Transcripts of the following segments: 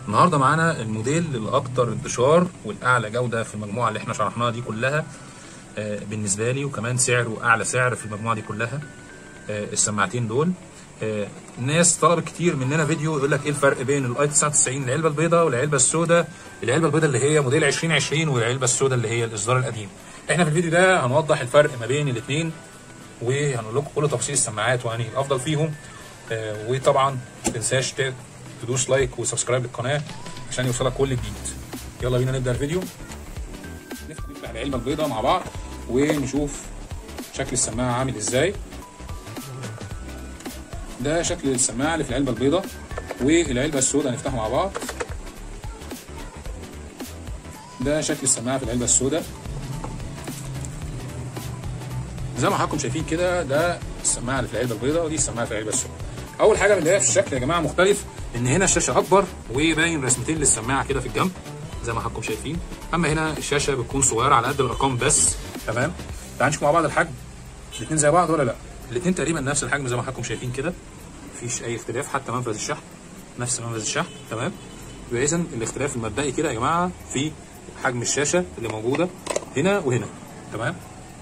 النهارده معانا الموديل الاكثر انتشار والاعلى جوده في المجموعه اللي احنا شرحناها دي كلها آه، بالنسبه لي وكمان سعره اعلى سعر في المجموعه دي كلها آه، السماعتين دول آه، الناس طلبت كتير مننا فيديو يقول لك ايه الفرق بين الاي 99 العلبه البيضاء والعلبه السوداء العلبه البيضاء اللي هي موديل 2020 والعلبه السوداء اللي هي الاصدار القديم احنا في الفيديو ده هنوضح الفرق ما بين الاثنين وهنقول لكم كل تفاصيل السماعات وانهي الافضل فيهم آه، وطبعا ما تنساش ت- تدوس لايك وسبسكرايب للقناه عشان يوصلك كل جديد يلا بينا نبدا الفيديو نفتح العلبه البيضاء مع بعض ونشوف شكل السماعه عامل ازاي ده شكل السماعه اللي في العلبه البيضاء والعلبه السوداء هنفتحها مع بعض ده شكل السماعه في العلبه السوداء زي ما حضراتكم شايفين كده ده السماعه اللي في العلبه البيضاء ودي السماعه في العلبه السوداء اول حاجه بنلاقيها في الشكل يا جماعه مختلف ان هنا الشاشه اكبر وباين رسمتين للسماعه كده في الجنب زي ما حضراتكم شايفين اما هنا الشاشه بتكون صغيره على قد الارقام بس تمام تعالوا نشوف مع بعض الحجم الاثنين زي بعض ولا لا الاثنين تقريبا نفس الحجم زي ما حضراتكم شايفين كده مفيش اي اختلاف حتى منفذ الشحن نفس منفذ الشحن تمام يبقى اذا الاختلاف المبدئي كده يا جماعه في حجم الشاشه اللي موجوده هنا وهنا تمام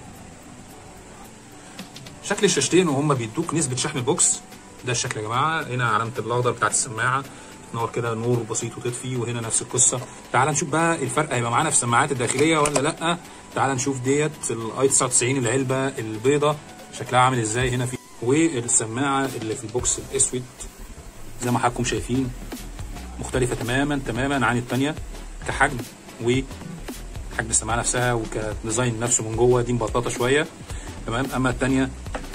شكل الشاشتين وهم بيدوك نسبه شحن البوكس ده الشكل يا جماعه هنا علامه الاخضر بتاعت السماعه تنور كده نور بسيط وتطفي وهنا نفس القصه تعال نشوف بقى الفرق هيبقى معانا في السماعات الداخليه ولا لا تعال نشوف ديت الاي 99 العلبه البيضه شكلها عامل ازاي هنا في والسماعه اللي في البوكس الاسود زي ما حضراتكم شايفين مختلفه تماما تماما عن الثانيه كحجم وحجم السماعه نفسها وكديزاين نفسه من جوه دي مبططه شويه تمام اما الثانيه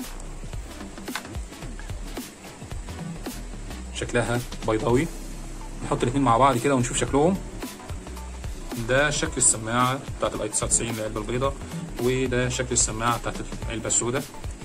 شكلها بيضاوي نحط الاثنين مع بعض كده ونشوف شكلهم ده شكل السماعه بتاعت الاي 99 العلبه البيضاء وده شكل السماعه بتاعت العلبه السوداء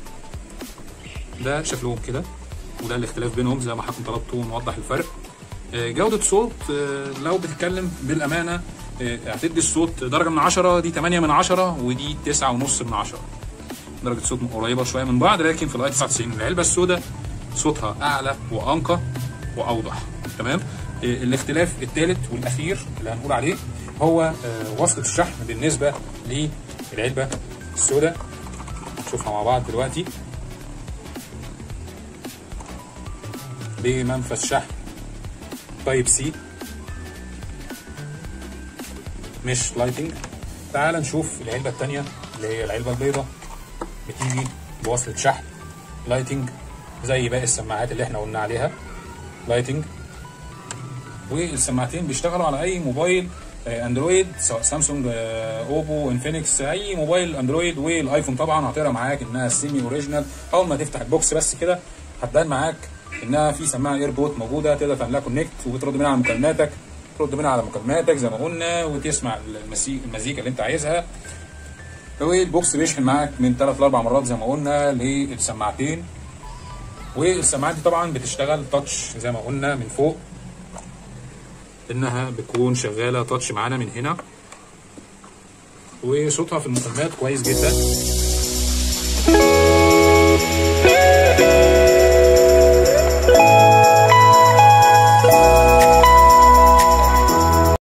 ده شكلهم كده وده الاختلاف بينهم زي ما حضراتكم طلبتوا نوضح الفرق آه، جودة صوت آه، لو بتتكلم بالأمانة آه، هتدي الصوت درجة من 10 دي 8 من 10 ودي 9 ونص من 10 درجة صوت قريبة شوية من بعض لكن في الاي 99 العلبة السوداء صوتها أعلى وأنقى وأوضح تمام آه، الاختلاف الثالث والأخير اللي هنقول عليه هو آه، وصلة الشحن بالنسبة للعلبة السوداء نشوفها مع بعض دلوقتي بمنفذ شحن تايب سي مش لايتنج تعال نشوف العلبة التانية اللي هي العلبة البيضاء بتيجي بوصلة شحن لايتنج زي باقي السماعات اللي احنا قلنا عليها لايتنج والسماعتين بيشتغلوا على اي موبايل آه، اندرويد سواء سامسونج آه، اوبو انفينكس اي موبايل اندرويد والايفون طبعا هتقرا معاك انها سيمي اوريجينال اول ما تفتح البوكس بس كده هتبان معاك انها في سماعه ايربوت موجوده تقدر تعمل لها كونكت وترد منها على مكالماتك ترد منها على مكالماتك زي ما قلنا وتسمع المسي- المزيكا اللي انت عايزها والبوكس بيشحن معاك من ثلاث لاربع مرات زي ما قلنا للسماعتين والسماعات دي طبعا بتشتغل تاتش زي ما قلنا من فوق انها بتكون شغاله تاتش معانا من هنا وصوتها في المكالمات كويس جدا